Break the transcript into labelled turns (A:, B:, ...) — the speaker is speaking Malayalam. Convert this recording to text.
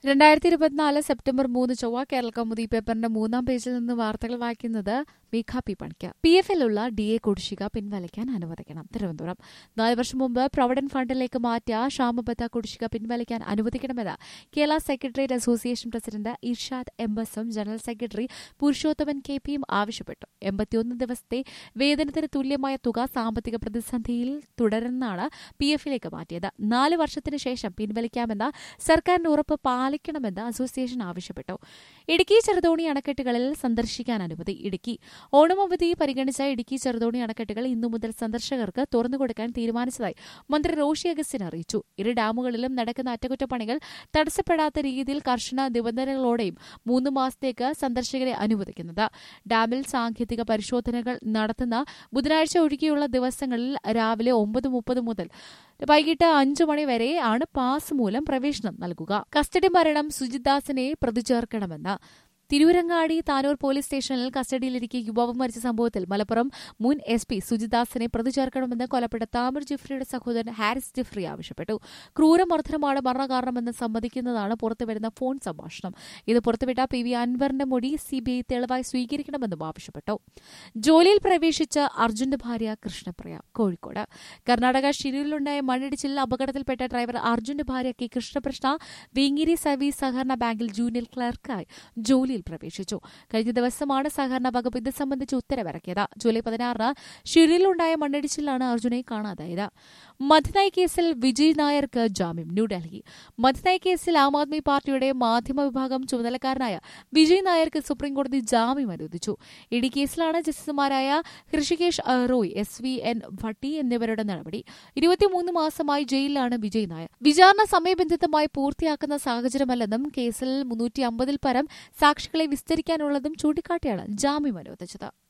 A: രണ്ടായിരത്തി ഇരുപത്തിനാല് സെപ്റ്റംബർ മൂന്ന് ചൊവ്വ കേരള കൗമുദി പേപ്പറിന്റെ മൂന്നാം പേജിൽ നിന്ന് വാർത്തകൾ വായിക്കുന്നത് മീഖ പി പണിക്ക് പി എഫിലുള്ള ഡി എ കുടിശ്ശിക പിൻവലിക്കാൻ അനുവദിക്കണം തിരുവനന്തപുരം നാല് വർഷം മുമ്പ് പ്രൊവിഡന്റ് ഫണ്ടിലേക്ക് മാറ്റിയ ക്ഷാമബത്ത കുടിശ്ശിക പിൻവലിക്കാൻ അനുവദിക്കണമെന്ന് Kerala secretariat association president Irshad എംബസും ജനറൽ സെക്രട്ടറി പുരുഷോത്തമൻ കെ പിയും ആവശ്യപ്പെട്ടു എൺപത്തിയൊന്ന് ദിവസത്തെ വേതനത്തിന് തുല്യമായ തുക സാമ്പത്തിക പ്രതിസന്ധിയിൽ തുടരുന്നാണ് പി എഫിലേക്ക് മാറ്റിയത് നാല് വർഷത്തിന് ശേഷം പിൻവലിക്കാമെന്ന സർക്കാരിന്റെ ഉറപ്പ് പാലിക്കണമെന്ന് അസോസിയേഷൻ ആവശ്യപ്പെട്ടു ഇടുക്കി ചെറുതോണി അണക്കെട്ടുകളിൽ സന്ദർശിക്കാൻ അനുമതി ഇടുക്കി ഓണം അവധി പരിഗണിച്ച ഇടുക്കി ചെറുതോണി അണക്കെട്ടുകൾ ഇന്നു മുതൽ സന്ദർശകർക്ക് തുറന്നുകൊടുക്കാൻ തീരുമാനിച്ചതായി മന്ത്രി റോഷി അഗസ്റ്റിൻ അറിയിച്ചു ഇരു ഡാമുകളിലും നടക്കുന്ന അറ്റകുറ്റപ്പണികൾ തടസ്സപ്പെടാത്ത രീതിയിൽ കർശന നിബന്ധനകളോടെയും മൂന്ന് മാസത്തേക്ക് സന്ദർശകരെ അനുവദിക്കുന്നത് ഡാമിൽ സാങ്കേതിക പരിശോധനകൾ നടത്തുന്ന ബുധനാഴ്ച ഒഴികെയുള്ള ദിവസങ്ങളിൽ രാവിലെ ഒമ്പത് മുപ്പത് മുതൽ വൈകിട്ട് അഞ്ചു മണി വരെ ആണ് പാസ് മൂലം പ്രവേശനം നൽകുക കസ്റ്റഡി മരണം സുജിത്ദാസിനെ പ്രതി ചേർക്കണമെന്ന് തിരൂരങ്ങാടി താനൂർ പോലീസ് സ്റ്റേഷനിൽ കസ്റ്റഡിയിലിരിക്കെ യുവാവ് മരിച്ച സംഭവത്തിൽ മലപ്പുറം മുൻ എസ് പി സുജിദാസിനെ പ്രതി ചേർക്കണമെന്ന് കൊലപ്പെട്ട താമർ ജിഫ്രിയുടെ സഹോദരൻ ഹാരിസ് ജിഫ്രി ആവശ്യപ്പെട്ടു ക്രൂരമർദ്ദനമാണ് മരണകാരണമെന്ന് സമ്മതിക്കുന്നതാണ് പുറത്തുവരുന്ന ഫോൺ സംഭാഷണം ഇത് പുറത്തുവിട്ട പി വി അൻവറിന്റെ മൊഴി സിബിഐ തെളിവായി സ്വീകരിക്കണമെന്നും ആവശ്യപ്പെട്ടു ജോലിയിൽ പ്രവേശിച്ച അർജുന്റെ ഭാര്യ കൃഷ്ണപ്രിയ കോഴിക്കോട് കർണാടക ഷിരൂരിലുണ്ടായ മണ്ണിടിച്ചിൽ അപകടത്തിൽപ്പെട്ട ഡ്രൈവർ അർജുന്റെ ഭാര്യ കെ കൃഷ്ണകൃഷ്ണ വേങ്ങിരി സർവീസ് സഹകരണ ബാങ്കിൽ ജൂനിയർ ക്ലർക്കായി ജോലിയിൽ പ്രവേശിച്ചു കഴിഞ്ഞ ദിവസമാണ് സഹകരണ വകുപ്പ് ഇത് സംബന്ധിച്ച് ഉത്തരവിറക്കിയത് ജൂലൈ പതിനാറിന് ഷിരൂരിലുണ്ടായ മണ്ണിടിച്ചിലാണ് അർജുനെ കാണാതായത് മധുനായ് കേസിൽ വിജയ് നായർക്ക് ജാമ്യം ന്യൂഡൽഹി മധുനായ് കേസിൽ ആം ആദ്മി പാർട്ടിയുടെ മാധ്യമ വിഭാഗം ചുമതലക്കാരനായ വിജയ് നായർക്ക് സുപ്രീംകോടതി ജാമ്യം അനുവദിച്ചു ഇഡി കേസിലാണ് ജസ്റ്റിസുമാരായ Hrishikesh Roy S V N Bhatti എന്നിവരുടെ നടപടി ഇരുപത്തിമൂന്ന് മാസമായി ജയിലിലാണ് വിജയ് നായർ വിചാരണ സമയബന്ധിതമായി പൂർത്തിയാക്കുന്ന സാഹചര്യമല്ലെന്നും കേസിൽ മുന്നൂറ്റി അമ്പതിൽ പരം സാക്ഷികളെ വിസ്തരിക്കാനുള്ളതും ചൂണ്ടിക്കാട്ടിയാണ് ജാമ്യം അനുവദിച്ചത്